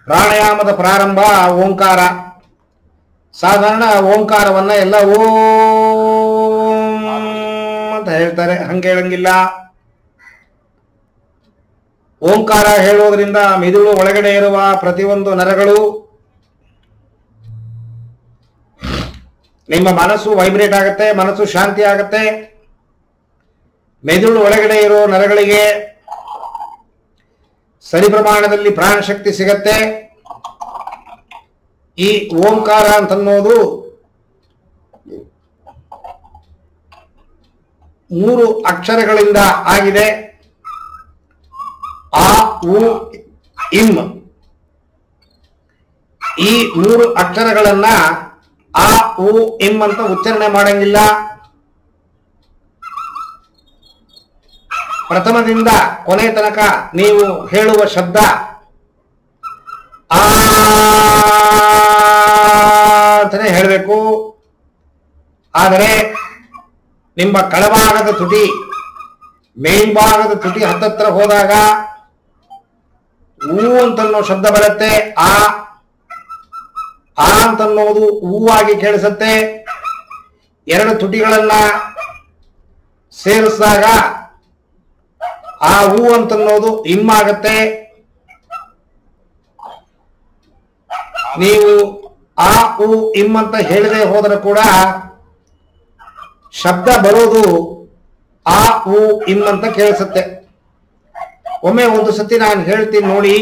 ಪ್ರಾಣಾಯಾಮದ ಪ್ರಾರಂಭ ಓಂಕಾರ ಸಾಧಾರಣ ಓಂಕಾರವನ್ನ ಎಲ್ಲ ಓಂ ಅಂತ ಹೇಳ್ತಾರೆ ಹಂಗೆ ಹೇಳಂಗಿಲ್ಲ ಓಂಕಾರ ಹೇಳೋದ್ರಿಂದ ಮಿದುಳು ಒಳಗಡೆ ಇರುವ ಪ್ರತಿಯೊಂದು ನರಗಳು ನಿಮ್ಮ ಮನಸ್ಸು ವೈಬ್ರೇಟ್ ಆಗುತ್ತೆ ಮನಸ್ಸು ಶಾಂತಿ ಆಗುತ್ತೆ ಮೆದುಳು ಒಳಗಡೆ ಇರೋ ನರಗಳಿಗೆ ಸರಿ ಪ್ರಮಾಣದಲ್ಲಿ ಪ್ರಾಣಶಕ್ತಿ ಸಿಗತ್ತೆ ಈ ಓಂಕಾರ ಅಂತನ್ನೋದು ಮೂರು ಅಕ್ಷರಗಳಿಂದ ಆಗಿದೆ ಆ ಉ ಇಂ ಈ ಮೂರು ಅಕ್ಷರಗಳನ್ನ ಆ ಉ ಇಂ ಅಂತ ಉಚ್ಚಾರಣೆ ಮಾಡಂಗಿಲ್ಲ ಪ್ರಥಮದಿಂದ ಕೊನೆ ತನಕ ನೀವು ಹೇಳುವ ಶಬ್ದ ಆ ಅಂತಾನೆ ಹೇಳಬೇಕು ಆದರೆ ನಿಮ್ಮ ಕೆಳಭಾಗದ ತುಟಿ ಮೇಲ್ಭಾಗದ ತುಟಿ ಹತ್ತತ್ರ ಹೋದಾಗ ಊ ಅಂತನ್ನೋ ಶಬ್ದ ಬರುತ್ತೆ ಆ ಆ ಅಂತನ್ನೋದು ಹೂವಾಗಿ ಕೇಳಿಸುತ್ತೆ ಎರಡು ತುಟಿಗಳನ್ನ ಸೇರಿಸಿದಾಗ ಆ ಹೂ ಅಂತನ್ನೋದು ಇಮ್ಮಾಗತ್ತೆ ನೀವು ಆ ಹೂ ಇಮ್ ಅಂತ ಹೇಳದೆ ಹೋದರೆ ಕೂಡ ಶಬ್ದ ಬರೋದು ಆ ಹೂ ಇಮ್ ಅಂತ ಕೇಳಿಸುತ್ತೆ ಒಮ್ಮೆ ಒಂದು ಸತಿ ನಾನು ಹೇಳ್ತೀನಿ ನೋಡಿ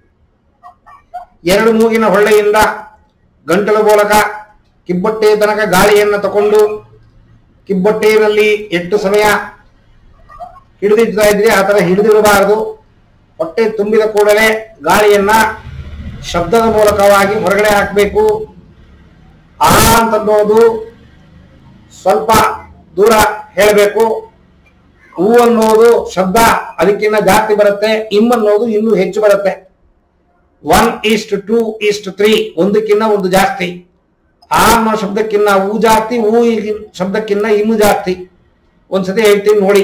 ಎರಡು ಮೂಗಿನ ಹೊಳ್ಳೆಯಿಂದ ಗಂಟಲು ಮೂಲಕ ಕಿಬ್ಬೊಟ್ಟೆ ತನಕ ಗಾಳಿಯನ್ನು ತಕೊಂಡು ಕಿಬ್ಬೊಟ್ಟೆಯಲ್ಲಿ ಎಷ್ಟು ಸಮಯ ಹಿಡಿದಿಡ್ತಾ ಇದ್ರಿ ಆ ತರ ಹಿಡಿದಿಡಬಾರದು ಹೊಟ್ಟೆ ತುಂಬಿದ ಕೂಡಲೇ ಗಾಳಿಯನ್ನ ಶಬ್ದದ ಮೂಲಕವಾಗಿ ಹೊರಗಡೆ ಹಾಕಬೇಕು ಆ ಅಂತನ್ನೋದು ಸ್ವಲ್ಪ ದೂರ ಹೇಳಬೇಕು ಹೂ ಅನ್ನೋದು ಶಬ್ದ ಅದಕ್ಕಿಂತ ಜಾಸ್ತಿ ಬರುತ್ತೆ ಇಮ್ ಅನ್ನೋದು ಇನ್ನೂ ಹೆಚ್ಚು ಬರುತ್ತೆ one is to two is to three ಒಂದಕ್ಕಿಂತ ಒಂದು ಜಾಸ್ತಿ ಆ ಅನ್ನೋ ಶಬ್ದಕ್ಕಿನ್ನ ಹೂ ಜಾಸ್ತಿ ಹೂ ಈಗಿನ್ ಶಬ್ದಕ್ಕಿನ್ನ ಇನ್ನು ಜಾಸ್ತಿ ಒಂದ್ಸತಿ ಹೇಳ್ತೀನಿ ನೋಡಿ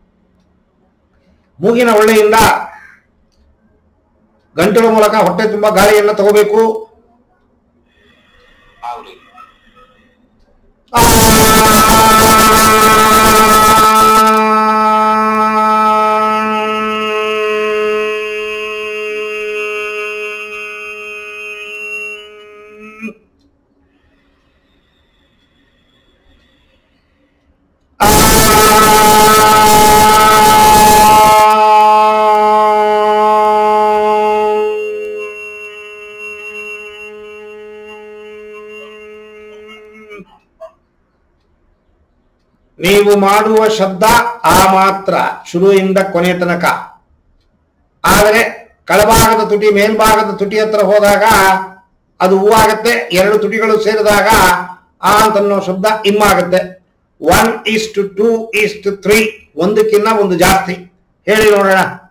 ಮೂಗಿನ ಹೊಳ್ಳೆಯಿಂದ ಗಂಟಲ ಮೂಲಕ ಹೊಟ್ಟೆ ತುಂಬ ಗಾಳಿಯನ್ನು ತಗೋಬೇಕು ಹೌದು ನೀವು ಮಾಡುವ ಶಬ್ದ ಆ ಮಾತ್ರ ಶುರುವಿಂದ ಕೊನೆ ತನಕ ಆದರೆ ಕೆಳಭಾಗದ ತುಟಿ ಮೇಲ್ಭಾಗದ ತುಟಿ ಹತ್ರ ಹೋದಾಗ ಅದು ಹೂ ಆಗತ್ತೆ ಎರಡು ತುಟಿಗಳು ಸೇರಿದಾಗ ಆ ಅಂತನ್ನೋ ಶಬ್ದ ಇಮ್ಮಾಗತ್ತೆ one is to two is to three ಒಂದಕ್ಕಿನ್ನ ಒಂದು ಜಾಸ್ತಿ ಹೇಳಿ ನೋಡೋಣ